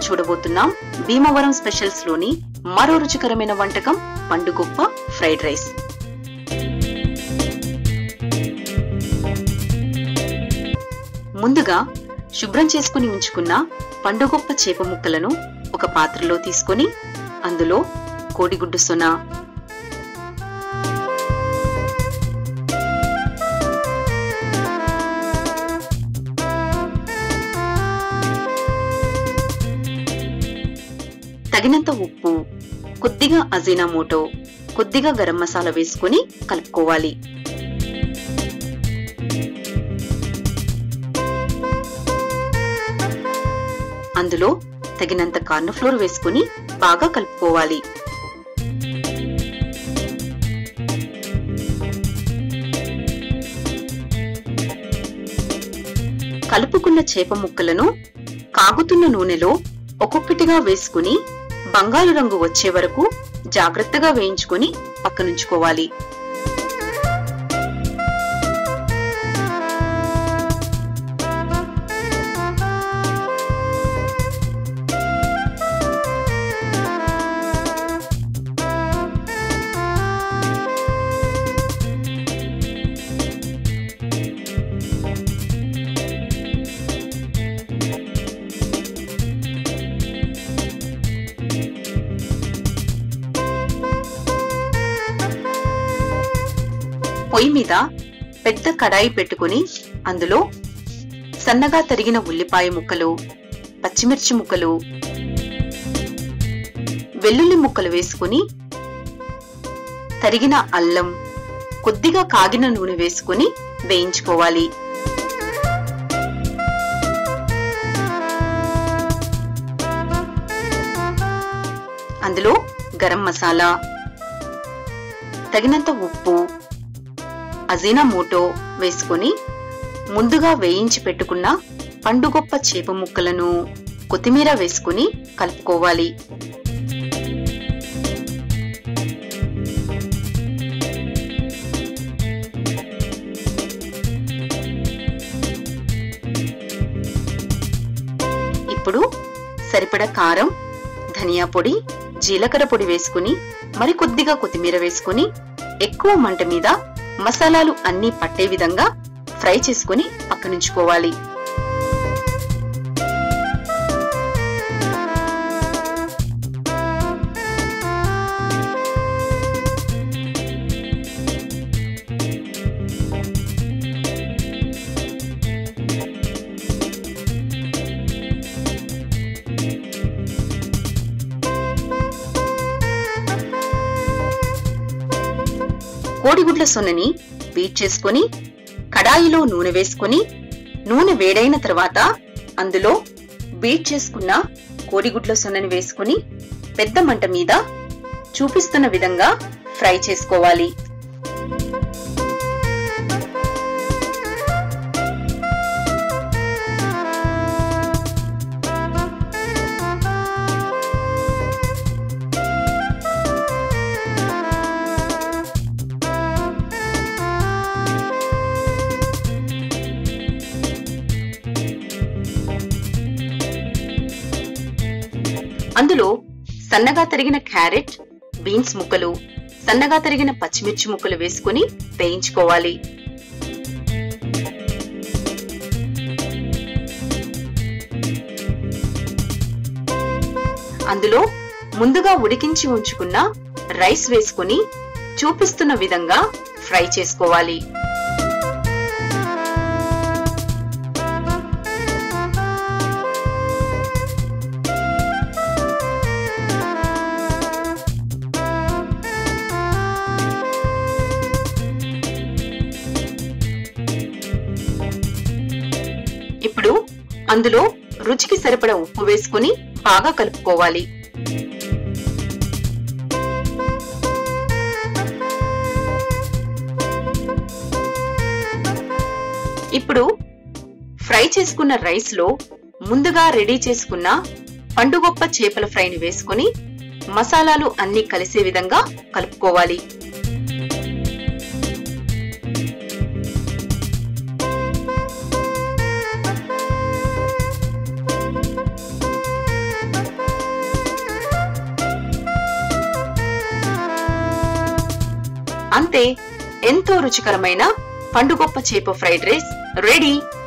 చూడబోతున్నాం భీమవరం స్పెషల్స్ లోని మరో రుచికరమైన వంటకం పండుగొప్ప ఫ్రైడ్ రైస్ ముందుగా శుభ్రం చేసుకుని ఉంచుకున్న పండుగొప్ప చేప ముక్కలను ఒక పాత్రలో తీసుకొని అందులో కోడిగుడ్డు సొన తగినంత ఉప్పు కొద్దిగా అజీనామోటో కొద్దిగా గరం మసాలా వేసుకుని కలుపుకోవాలి అందులో తగినంత కార్న్ ఫ్లోర్ వేసుకుని బాగా కలుపుకోవాలి కలుపుకున్న చేప ముక్కలను కాగుతున్న నూనెలో ఒక్కొక్కటిగా వేసుకుని బంగారు రంగు వచ్చే వరకు జాగ్రత్తగా వేయించుకొని పక్కనుంచుకోవాలి పొయ్యి మీద పెద్ద కడాయి పెట్టుకుని అందులో సన్నగా తరిగిన ఉల్లిపాయ ముక్కలు పచ్చిమిర్చి ముక్కలు వెల్లుల్లి ముక్కలు వేసుకుని తరిగిన అల్లం కొద్దిగా కాగిన నూనె వేసుకుని వేయించుకోవాలి అందులో గరం మసాలా తగినంత ఉప్పు అజీనామోటో వేసుకొని ముందుగా వేయించి పెట్టుకున్న పండుగొప్ప చేప ముక్కలను కొత్తిమీర వేసుకుని కలుపుకోవాలి ఇప్పుడు సరిపడ కారం ధనియా పొడి జీలకర్ర పొడి వేసుకుని మరి కొద్దిగా కొత్తిమీర వేసుకుని ఎక్కువ మంట మీద మసాలాలు అన్నీ పట్టే విధంగా ఫ్రై చేసుకుని పక్కనుంచుకోవాలి కోడిగుడ్ల సొన్నని బీట్ చేసుకొని కడాయిలో నూనె వేసుకొని నూనె వేడైన తర్వాత అందులో బీట్ చేసుకున్న కోడిగుడ్ల సొన్నని వేసుకుని పెద్ద మంట మీద చూపిస్తున్న విధంగా ఫ్రై చేసుకోవాలి అందులో సన్నగా తరిగిన క్యారెట్ బీన్స్ ముక్కలు సన్నగా తరిగిన పచ్చిమిర్చి ముక్కలు వేసుకుని వేయించుకోవాలి అందులో ముందుగా ఉడికించి ఉంచుకున్న రైస్ వేసుకుని చూపిస్తున్న విధంగా ఫ్రై చేసుకోవాలి ఇప్పుడు అందులో రుచికి సరిపడ ఉప్పు వేసుకుని బాగా కలుపుకోవాలి ఇప్పుడు ఫ్రై చేసుకున్న రైస్ లో ముందుగా రెడీ చేసుకున్న పండుగొప్ప చేపల ఫ్రైని వేసుకుని మసాలాలు అన్ని కలిసే విధంగా కలుపుకోవాలి అంతే ఎంతో రుచికరమైన పండుగొప్ప చేప ఫ్రైడ్ రైస్ రెడీ